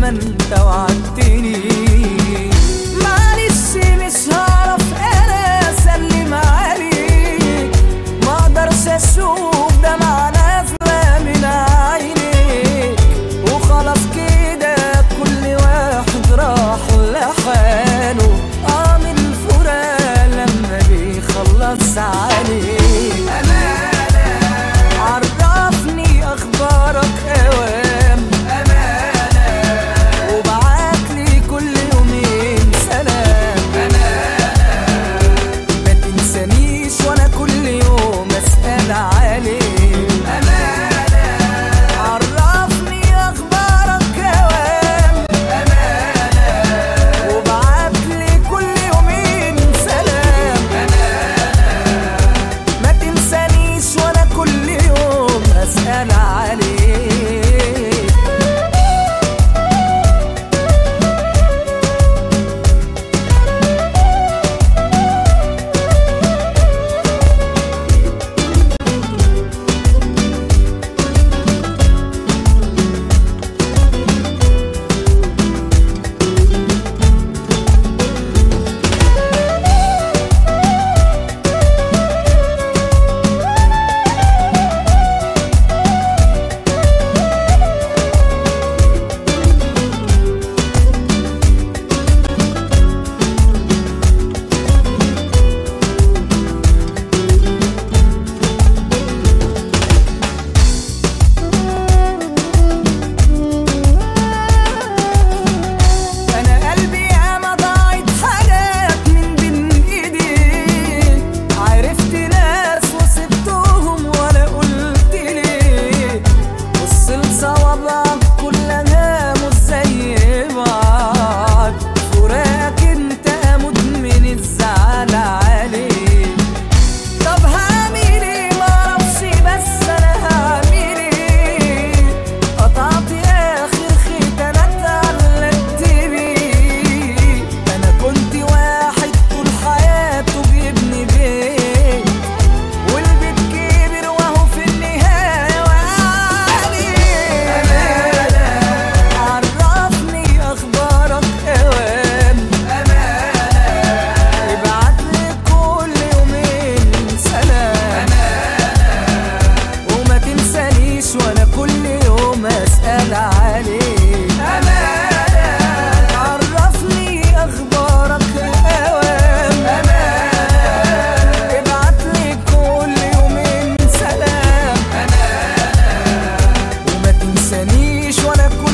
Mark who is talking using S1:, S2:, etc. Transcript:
S1: ما انت وعدتني معلش مش هعرف انا اسلم عليك ما اقدرش اشوف دمعة نازلة من عينيك وخلاص كده كل واحد راح لحاله اه من الفراق لما بيخلص عليك عرفني اخبارك اوام وبعتلي كل يومين سلام ما تنسانيش وانا كل يوم اسال عليك عرفني اخبارك اوام وبعتلي كل يومين سلام ما تنسانيش وانا كل يوم اسال عليك انا قلبي ياما ضاعت حاجات من بين ايدي عرفت ناس وسبتهم ولا قلت ليه بص لصوابعك كلها مش زي بعض فراقك انت مدمن الزعل عليك طب هعمل ايه معرفش بس انا هعمل ايه قطعت اخر خيط انا اتعلقت بيه انا كنت واحد طول حياته بيبني بيت والبيت كبر وهو في النهايه وعليه عرفني اخبارك اوام ابعتلي كل يومين سلام وما تنسانيش وانا كل يوم اسال عليك عرفني اخبارك اوام ابعتلي كل يومين سلام وما تنسانيش وانا كل